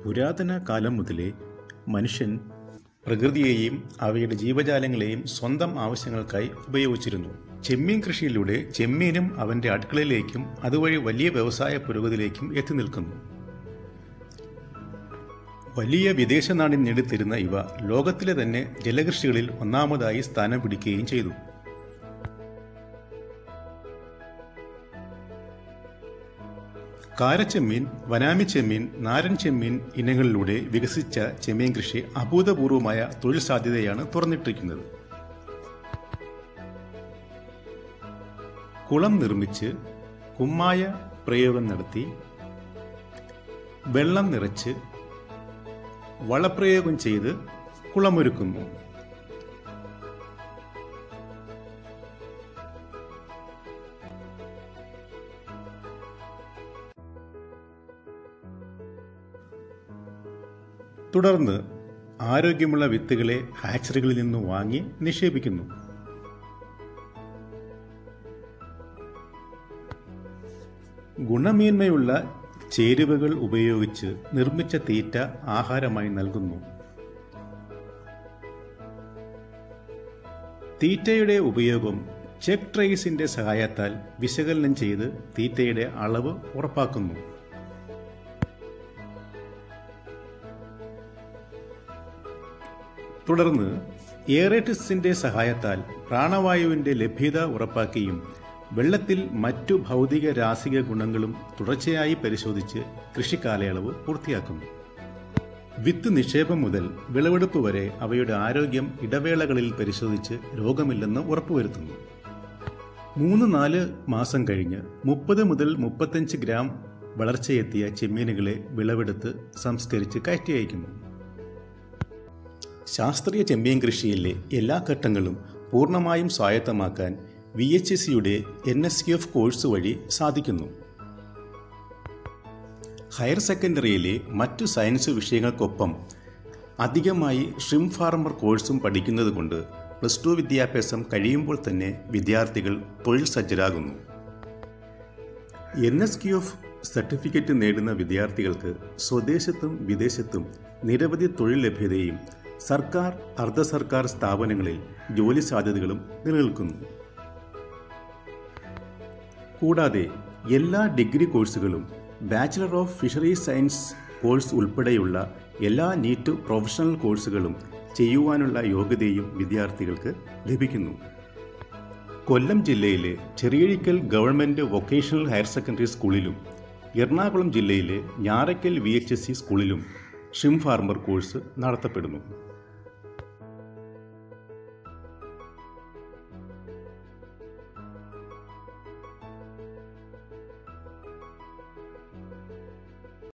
പുരാതന കാലം മുതലേ മനുഷ്യൻ പ്രകൃതിയെയും അവയുടെ ജീവജാലങ്ങളെയും സ്വന്തം ആവശ്യങ്ങൾക്കായി ഉപയോഗിച്ചിരുന്നു ചെമ്മീൻ കൃഷിയിലൂടെ ചെമ്മീനും അവന്റെ അടുക്കളയിലേക്കും അതുവഴി വലിയ വ്യവസായ പുരോഗതിയിലേക്കും എത്തി നിൽക്കുന്നു വലിയ വിദേശ നാണ്യം നേടിത്തരുന്ന ഇവ ലോകത്തിലെ തന്നെ ജലകൃഷികളിൽ ഒന്നാമതായി സ്ഥാനം പിടിക്കുകയും ചെയ്തു കാരച്ചെമ്മീൻ വനാമി ചെമ്മീൻ നാരൻ ചെമ്മീൻ ഇനങ്ങളിലൂടെ വികസിച്ച ചെമ്മീൻ കൃഷി അഭൂതപൂർവമായ തൊഴിൽ സാധ്യതയാണ് തുറന്നിട്ടിരിക്കുന്നത് കുളം നിർമ്മിച്ച് കുമ്മായ പ്രയോഗം നടത്തി വെള്ളം നിറച്ച് വളപ്രയോഗം ചെയ്ത് കുളമൊരുക്കുന്നു തുടർന്ന് ആരോഗ്യമുള്ള വിത്തുകളെ ഹാച്ചറികളിൽ നിന്ന് വാങ്ങി നിക്ഷേപിക്കുന്നു ഗുണമേന്മയുള്ള ചേരുവകൾ ഉപയോഗിച്ച് നിർമ്മിച്ച തീറ്റ ആഹാരമായി നൽകുന്നു തീറ്റയുടെ ഉപയോഗം ചെക്ക് ട്രേസിന്റെ സഹായത്താൽ വിശകലനം ചെയ്ത് തീറ്റയുടെ അളവ് ഉറപ്പാക്കുന്നു തുടർന്ന് എയറേറ്റിസിന്റെ സഹായത്താൽ പ്രാണവായുവിന്റെ ലഭ്യത ഉറപ്പാക്കുകയും വെള്ളത്തിൽ മറ്റു ഭൗതിക രാസിക ഗുണങ്ങളും തുടർച്ചയായി പരിശോധിച്ച് കൃഷിക്കാലയളവ് പൂർത്തിയാക്കുന്നു വിത്ത് നിക്ഷേപം മുതൽ വിളവെടുപ്പ് വരെ അവയുടെ ആരോഗ്യം ഇടവേളകളിൽ പരിശോധിച്ച് രോഗമില്ലെന്ന് ഉറപ്പുവരുത്തുന്നു മൂന്ന് നാല് മാസം കഴിഞ്ഞ് മുപ്പത് മുതൽ മുപ്പത്തഞ്ച് ഗ്രാം വളർച്ചയെത്തിയ ചെമ്മീനുകളെ വിളവെടുത്ത് സംസ്കരിച്ച് കയറ്റി അയക്കുന്നു ശാസ്ത്രീയ ചെമ്മീൻ കൃഷിയിലെ എല്ലാ ഘട്ടങ്ങളും പൂർണ്ണമായും സ്വായത്തമാക്കാൻ വി എച്ച് എസ് സിയുടെ N S Q F course വഴി സാധിക്കുന്നു ഹയർ സെക്കൻഡറിയിലെ മറ്റു സയൻസ് വിഷയങ്ങൾക്കൊപ്പം അധികമായി ഷ്രിം ഫാർമർ കോഴ്സും പഠിക്കുന്നത് കൊണ്ട് പ്ലസ് ടു വിദ്യാഭ്യാസം കഴിയുമ്പോൾ തന്നെ വിദ്യാർത്ഥികൾ തൊഴിൽ സജ്ജരാകുന്നു N S Q F certificate നേടുന്ന വിദ്യാർത്ഥികൾക്ക് സ്വദേശത്തും വിദേശത്തും നിരവധി തൊഴിൽ ലഭ്യതയും സർക്കാർ അർദ്ധ സർക്കാർ സ്ഥാപനങ്ങളിൽ ജോലി സാധ്യതകളും നിലനിൽക്കുന്നു കൂടാതെ എല്ലാ ഡിഗ്രി കോഴ്സുകളും bachelor of fisheries science course ഉൾപ്പെടെയുള്ള എല്ലാ നീറ്റ് പ്രൊഫഷണൽ കോഴ്സുകളും ചെയ്യുവാനുള്ള യോഗ്യതയും വിദ്യാർത്ഥികൾക്ക് ലഭിക്കുന്നു കൊല്ലം ജില്ലയിലെ Cheriyazhikkal government vocational higher secondary സ്കൂളിലും എറണാകുളം ജില്ലയിലെ Njarakkal V H S C സ്കൂളിലും ഷിം ഫാർമർ കോഴ്സ് നടത്തപ്പെടുന്നു